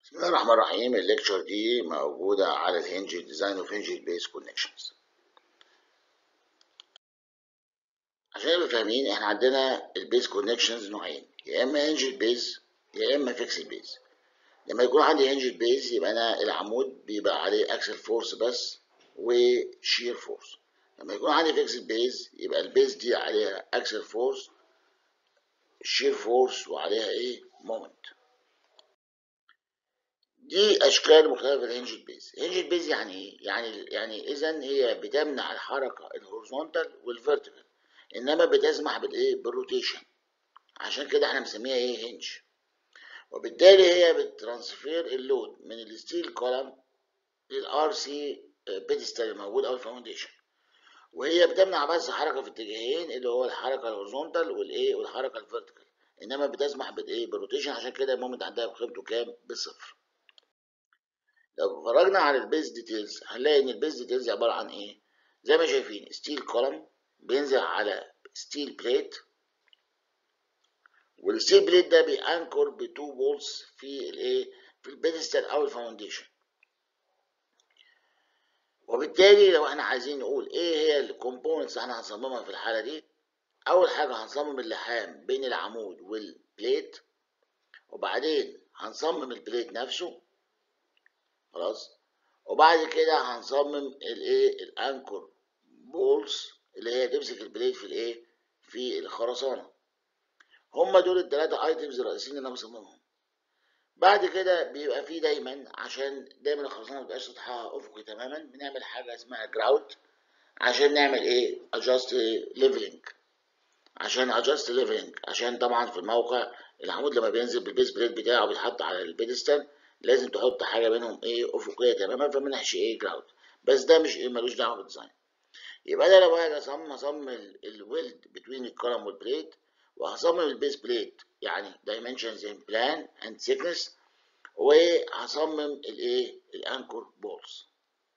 بسم الله الرحمن الرحيم الليكتشر دي موجودة على الهنج ديزاين اوف هنج بيس كونكشنز عشان نبقى فاهمين احنا عندنا البيس كونكشنز نوعين يا اما هنج بيز يا اما فيكس بيز لما يكون عندي هنج بيز يبقى انا العمود بيبقى عليه اكسل فورس بس وشير فورس لما يكون عندي فيكس بيز يبقى البيز دي عليها اكسل فورس شير فورس وعليها ايه مومنت دي اشكال مختلفه الهنج بيز الهنج بيز يعني ايه يعني يعني اذا هي بتمنع الحركه الهوريزونتال والفيرتيكال انما بتسمح بالايه بالروتيشن عشان كده احنا مسميها ايه هنج وبالتالي هي بترانسفير اللود من الستيل كولم للار سي بيدستال الموجود او الفاونديشن وهي بتمنع بس حركه في اتجاهين اللي هو الحركه الهوريزونتال والايه والحركه الفيرتيكال انما بتسمح بالايه بالروتيشن عشان كده المومنت عندها بقيمته كام بصفر لو اتفرجنا على البيز ديتيلز هنلاقي ان البيز ديتيلز عباره عن ايه زي ما شايفين ستيل كولم بينزل على ستيل بليت والستيل بليت ده بيانكر بتو بولز في الايه في البيدستال او الفاونديشن وبالتالي لو احنا عايزين نقول ايه هي الكومبوننتس احنا هنصممها في الحاله دي اول حاجه هنصمم اللحام بين العمود والبليت وبعدين هنصمم البليت نفسه خلاص وبعد كده هنصمم الايه الانكر بولز اللي هي تمسك البليت في الايه في الخرسانه هما دول الثلاثه ايتمز الرئيسيين اللي انا بصممهم بعد كده بيبقى فيه دايما عشان دايما الخرسانه متبقاش سطحها افقي تماما بنعمل حاجه اسمها جراوت عشان نعمل ايه adjust leveling عشان adjust leveling عشان طبعا في الموقع العمود لما بينزل بالبيس بليت بتاعه بيتحط على البيدستال لازم تحط حاجه بينهم ايه افقيه تماما فمنحش ايه جراوند بس ده مش ايه ملوش دعوه بالديزاين يبقى انا لو هاجي اصمم اصمم الويلد بتوين الكولم والبليت وهصمم البيس بليت يعني dimensions in plan and thickness وهصمم الايه الانكر بولز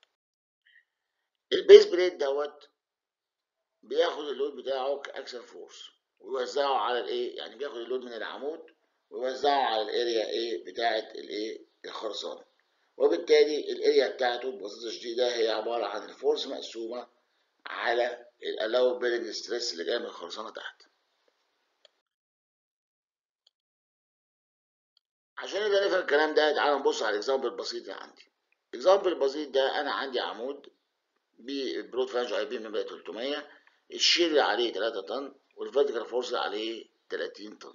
البيس بليت دوت بياخد اللود بتاعه كاكسل فورس ويوزعه على الايه يعني بياخد اللود من العمود ويوزعه على الاريا ايه بتاعه الايه الخرسانه وبالتالي الاريا بتاعته ببساطه شديده هي عباره عن الفورس مقسومه على الالاو بيرنج ستريس اللي جاي من الخرسانه تحت عشان نقدر نفهم الكلام ده تعالى نبص على الاكزامبل البسيط اللي عندي الاكزامبل البسيط ده انا عندي عمود بالبرود فانج اي بي من 300 الشير اللي عليه 3 طن والفيرتيكال فورس اللي عليه 30 طن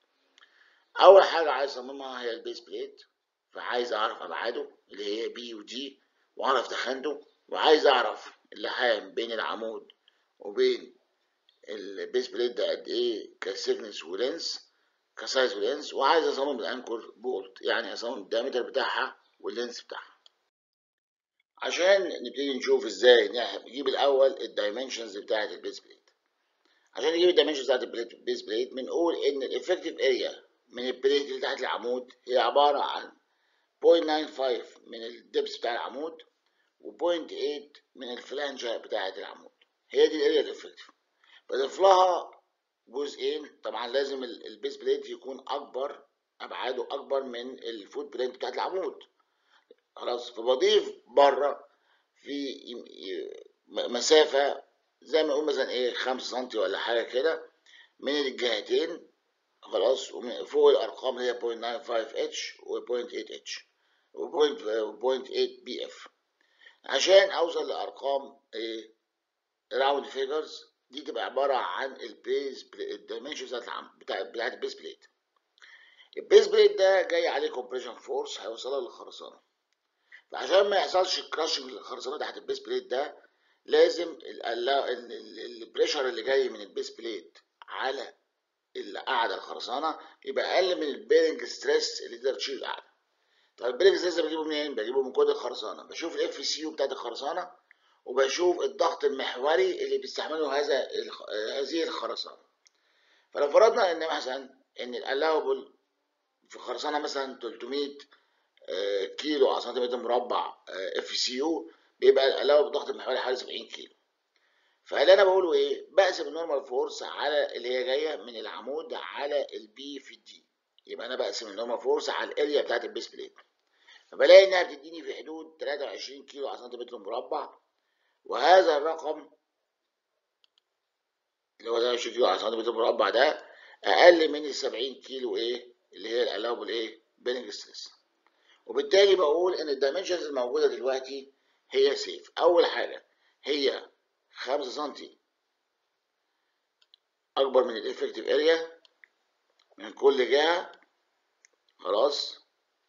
اول حاجه عايز اصممها هي البيس بليت فعايز اعرف ابعاده اللي هي بي ودي واعرف تخانته وعايز اعرف اللحام بين العمود وبين البيس بليت ده قد ايه كسيكنس ولينس كسايز ولينس وعايز اصمم الانكر بولت يعني اصمم الدايمتر بتاعها واللينس بتاعها عشان نبتدي نشوف ازاي نجيب الاول الدايمنشنز بتاعه البيس بليت عشان نجيب الدايمنشنز بتاعه البيس بليت بنقول ان الافكتيف اريا من البليت اللي تحت العمود هي عبارة عن 0.95 من الدبس بتاع العمود و0.8 من الفلانجة بتاعة العمود هي دي الاريا الافكتيف بضيف لها جزئين طبعا لازم البيس بليت يكون اكبر ابعاده اكبر من الفوت برينت بتاعت العمود خلاص فبضيف بره في مسافة زي ما نقول مثلا ايه 5 سم ولا حاجة كده من الجهتين خلاص فوق الارقام اللي هي 0.95 اتش و 0.8 اتش و 0.8 بي اف عشان اوصل لارقام ايه راوند فيجرز دي تبقى عباره عن البيز الدايمنشن بتاعت العم بتاع بتاعت البيز بليت البيز بليت ده جاي عليه كومبريشن فورس هيوصلها للخرسانه فعشان ما يحصلش كراشنج للخرسانه تحت البيز بليت ده لازم البريشر اللي جاي من البيز بليت على القاعده الخرسانه يبقى اقل من البيرنج ستريس اللي تقدر تشيل القاعده طب البيرنج ستريس بجيبه منين بجيبه من كود الخرسانه بشوف الاف سي يو بتاعت الخرسانه وبشوف الضغط المحوري اللي بيستحمله هذا هذه الخرسانه فلو فرضنا ان مثلا ان الالاوبل في خرسانه مثلا 300 كيلو على سنتيمتر مربع اف سي يو بيبقى الالاوبل الضغط المحوري حوالي 70 كيلو فاللي انا بقوله ايه بقسم النورمال فورس على اللي هي جايه من العمود على البي في الدي يبقى انا بقسم النورمال فورس على الاريا بتاعت البيس بليت فبلاقي انها بتديني في حدود 23 كيلو على سنتيمتر مربع وهذا الرقم اللي هو 23 كيلو على سنتيمتر مربع ده اقل من ال 70 كيلو ايه اللي هي الالاوبل ايه بيلنج ستريس وبالتالي بقول ان الدايمنشنز الموجوده دلوقتي هي سيف اول حاجه هي 5 سم اكبر من الافكتيف اريا من كل جهه خلاص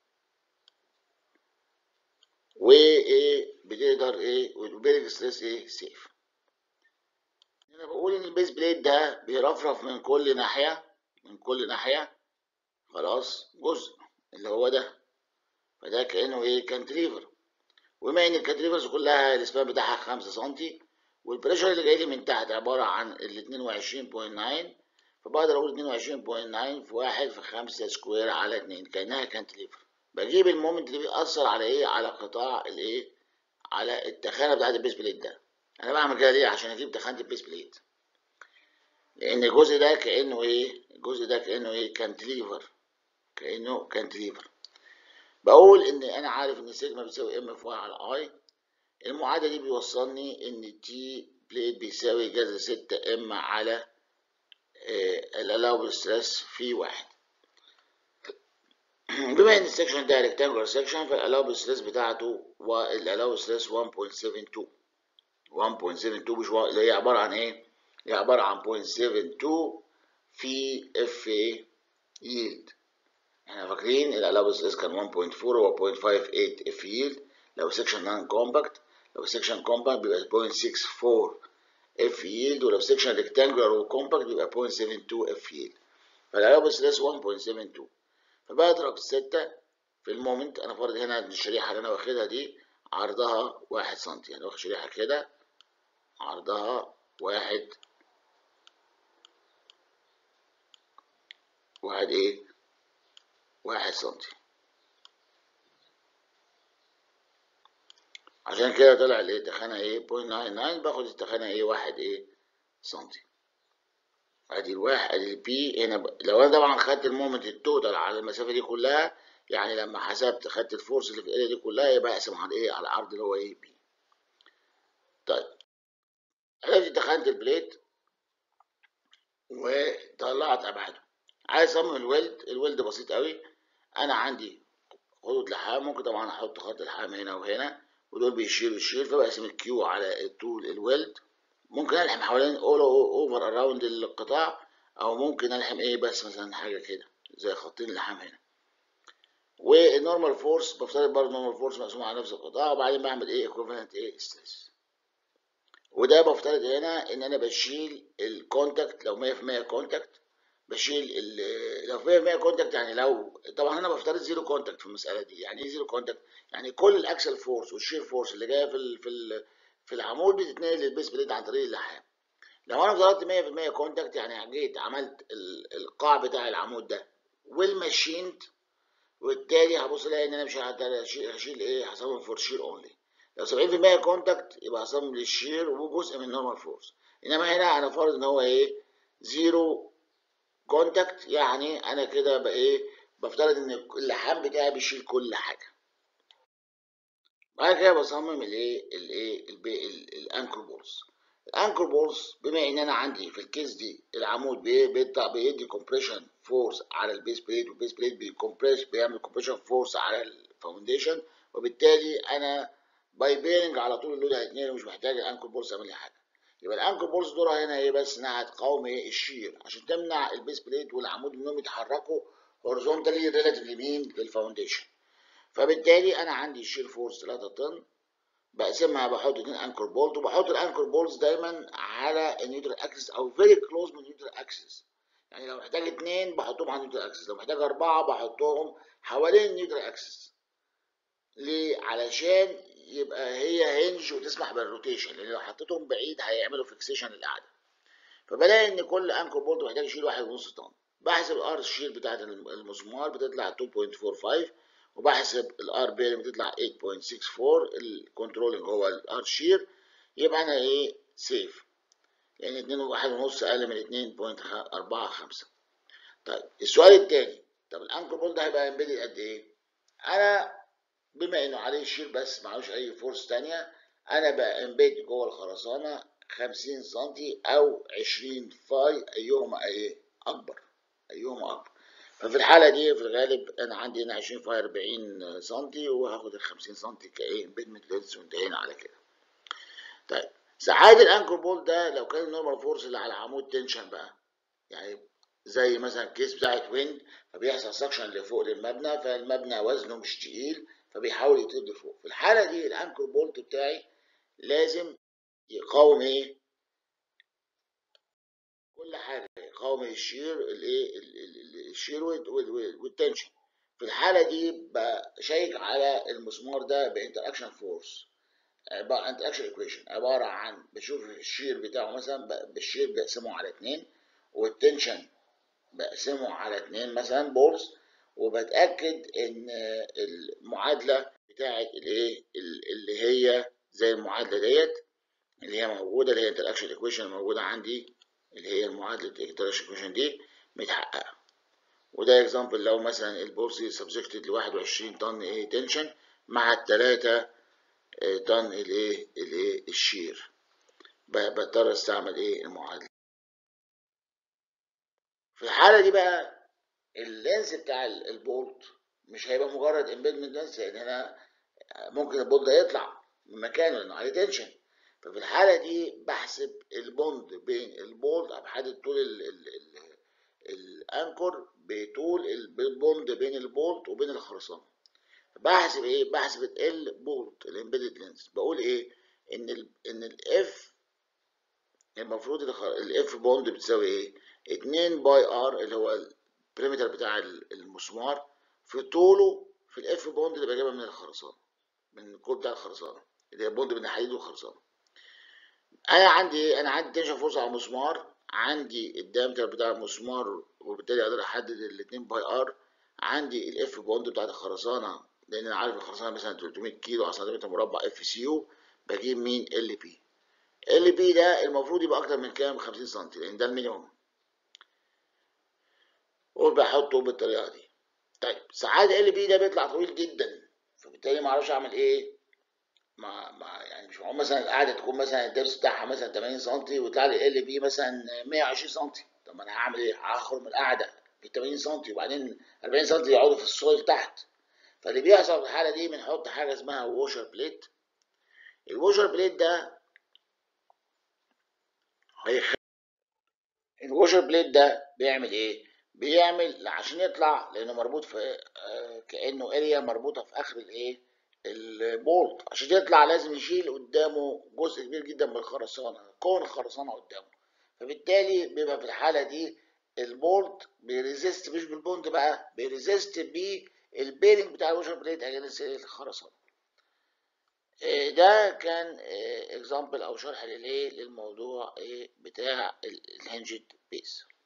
وايه بتقدر ايه والبيلنج ستريس ايه سيف انا بقول ان البيس بليد ده بيرفرف من كل ناحيه من كل ناحيه خلاص جزء اللي هو ده فده كانه ايه كانتليفر وبما ان الكانتليفرز كلها الاسبان بتاعها 5 سم والبريشر اللي جاي لي من تحت عباره عن ال 22.9 فبقدر اقول 22.9 في 1 في 5 سكوير على 2 كانها كانتليفر بجيب المومنت اللي بيأثر على ايه على قطاع الايه على التخانه بتاعت البيس بليت ده انا بعمل كده ليه عشان اجيب تخانه البيس بليت لان الجزء ده كانه ايه الجزء ده كانه ايه كانتليفر كانه كانتليفر بقول ان انا عارف ان سيجما بيساوي ام في واي على اي المعادله دي بيوصلني ان تي بليت بيساوي جذر 6 ام على الالاوبل ستريس في واحد بما ان السكشن ده ريكتانجولار سكشن فالالاوبل ستريس بتاعته والالاوبل ستريس 1.72 1.72 مش اللي هي عباره عن ايه؟ هي عباره عن 0.72 في اف ييلد احنا فاكرين الالاوبل ستريس كان 1.4 هو 0.58 اف ييلد لو سكشن نان كومباكت لو سكشن كومباكت بيبقى 0.64 اف ييلد ولو سكشن ريكتانجولار وكومباكت بيبقى 0.72 اف ييلد فالالاوبل ستريس 1.72 فبضرب 6 في المومنت انا فرض هنا الشريحه اللي انا واخدها دي عرضها 1 سم يعني واخد شريحه كده عرضها واحد واحد ايه واحد سنتي عشان كده طلع الايه تخانة ايه بوينت ناين ناين باخد التخانة ايه واحد ايه سنتي ادي الواحد ادي البي هنا ب... لو انا طبعا خدت المومنت التوتال على المسافة دي كلها يعني لما حسبت خدت الفورس اللي في الاريا دي كلها يبقى اقسم على ايه على العرض اللي هو ايه بي طيب عرفت تخانة البليت وطلعت ابعاده عايز اصمم الويلد الويلد بسيط قوي انا عندي خطوط لحام ممكن طبعا احط خط لحام هنا وهنا ودول بيشيلوا الشيل فبقسم الكيو على طول الويلد ممكن الحم حوالين اول اوفر اراوند القطاع او ممكن الحم ايه بس مثلا حاجه كده زي خطين لحام هنا والنورمال فورس بفترض برضه نورمال فورس مقسوم على نفس القطاع وبعدين بعمل ايه ايكوفالنت ايه ستريس وده بفترض هنا ان انا بشيل الكونتاكت لو 100% كونتاكت بشيل لو 100% كونتاكت يعني لو طبعا انا بفترض زيرو كونتاكت في المساله دي يعني ايه زيرو كونتاكت يعني كل الاكسل فورس والشير فورس اللي جايه في ال في ال في العمود بتتنقل للبيس بليد عن طريق اللحام لو انا افترضت 100% كونتاكت يعني جيت عملت القاع بتاع العمود ده والماشينت وبالتالي هبص الاقي ان انا مش هشيل ايه هصمم فور شير اونلي لو 70% كونتاكت يبقى هصمم للشير وجزء من نورمال فورس انما هنا انا فارض ان هو ايه زيرو كونتاكت يعني انا كده بقى ايه بفترض ان اللحام بتاعي بيشيل كل حاجه بعد كده بصمم الايه الايه الانكر بولز الانكر بولز بما ان انا عندي في الكيس دي العمود بيدي كومبريشن فورس على البيس بليت والبيس بليت بيكمبريس بيعمل كومبريشن فورس على الفاونديشن وبالتالي انا باي بيرنج على طول اللود هيتنقل ومش محتاج الانكر بولز اعمل لي حاجه يبقى الانكر بولز دورها هنا ايه بس انها هتقاوم ايه الشير عشان تمنع البيس بليت والعمود انهم يتحركوا هورزونتالي ريلاتيف لمين للفاونديشن فبالتالي انا عندي الشير فورس 3 طن بقسمها بحط اتنين انكر بولت وبحط الانكر بولز دايما على النيوترال اكسس او فيري كلوز من النيوترال اكسس يعني لو محتاج اتنين بحطهم على النيوترال اكسس لو محتاج اربعه بحطهم حوالين النيوترال اكسس ليه علشان يبقى هي هنج وتسمح بالروتيشن لان لو حطيتهم بعيد هيعملوا فيكسيشن للقعده فبلاقي ان كل انكر بولت محتاج يشيل واحد ونص طن بحسب الار شير بتاعت المسمار بتطلع 2.45 وبحسب الار بيرم بتطلع 8.64 الكنترولنج هو الار شير يبقى انا ايه سيف لان يعني 2 واحد ونص اقل من 2.45 طيب السؤال التاني طب الانكر بول ده هيبقى امبيدد قد ايه؟ انا بما انه عليه شير بس معهوش اي فورس تانية انا بامبيد جوه الخرسانة 50 سنتي او 20 فاي ايهما ايه اكبر ايهما اكبر ففي الحالة دي في الغالب انا عندي هنا 20 فاي 40 سنتي وهاخد ال 50 سنتي كايه امبيدمنت لينس وانتهينا على كده طيب ساعات الانكر بول ده لو كان النورمال فورس اللي على العمود تنشن بقى يعني زي مثلا الكيس بتاعت ويند فبيحصل سكشن لفوق للمبنى فالمبنى وزنه مش تقيل فبيحاول يطير لفوق في الحاله دي الانكر بولت بتاعي لازم يقاوم ايه كل حاجه يقاوم الشير الايه الشير والتنشن في الحاله دي بشيك على المسمار ده بانتر اكشن فورس انتر اكشن ايكويشن عباره عن بشوف الشير بتاعه مثلا بالشير بقسمه على اتنين والتنشن بقسمه على اتنين مثلا بولز وبتأكد ان المعادلة بتاعت الايه اللي هي زي المعادلة ديت اللي هي موجودة اللي هي interaction equation الموجودة عندي اللي هي المعادلة interaction equation دي متحققة وده اكزامبل لو مثلا البورصي سبجكتد ل 21 طن ايه تنشن مع التلاتة طن الايه الايه الشير بضطر استعمل ايه المعادلة في الحالة دي بقى اللينس بتاع البولت مش هيبقى مجرد امبيدمنت لينس لان هنا ممكن البولت ده يطلع من مكانه لانه عليه تنشن ففي الحالة دي بحسب البوند بين البولت او بحدد طول ال ال ال الانكر بطول البوند بين البولت وبين الخرسانة بحسب ايه بحسب ال بولت الامبيدد لينس بقول ايه ان ال ان الاف المفروض الاف بوند بتساوي ايه 2 باي ار اللي هو البريمتر بتاع المسمار في طوله في الاف بوند اللي بجيبها من الخرسانه من الكود بتاع الخرسانه اللي هي بوند بين الحديد والخرسانه انا عندي ايه انا عندي تنشن فورس على المسمار عندي الدايمتر بتاع المسمار وبالتالي اقدر احدد ال 2 باي ار عندي الاف بوند بتاعت الخرسانه لان انا عارف الخرسانه مثلا 300 كيلو على سنتيمتر مربع اف سي يو بجيب مين ال بي ال بي ده المفروض يبقى اكتر من كام 50 سم لان ده المينيموم وبحطه بالطريقه دي طيب ساعات ال بي ده بيطلع طويل جدا فبالتالي ما اعرفش اعمل ايه ما ما يعني مش معقول مثلا القاعده تكون مثلا الدرس بتاعها مثلا 80 سم ويطلع لي ال بي مثلا 120 سم طب ما انا هعمل ايه هخرج من القاعده في 80 سم وبعدين 40 سم يقعدوا في السويل تحت فاللي بيحصل في الحاله دي بنحط حاجه اسمها ووشر بليت الووشر بليت ده هيخ... الووشر بليت ده بيعمل ايه بيعمل عشان يطلع لانه مربوط في كانه اريا مربوطه في اخر الايه البولت عشان يطلع لازم يشيل قدامه جزء كبير جدا من الخرسانه كون الخرسانه قدامه فبالتالي بيبقى في الحاله دي البولت بيريزيست مش بالبوند بقى بيريزيست بالبيرنج بتاع الوشر بليت اجنس الخرسانه ده كان اكزامبل او شرح للايه للموضوع بتاع الهنجد بيس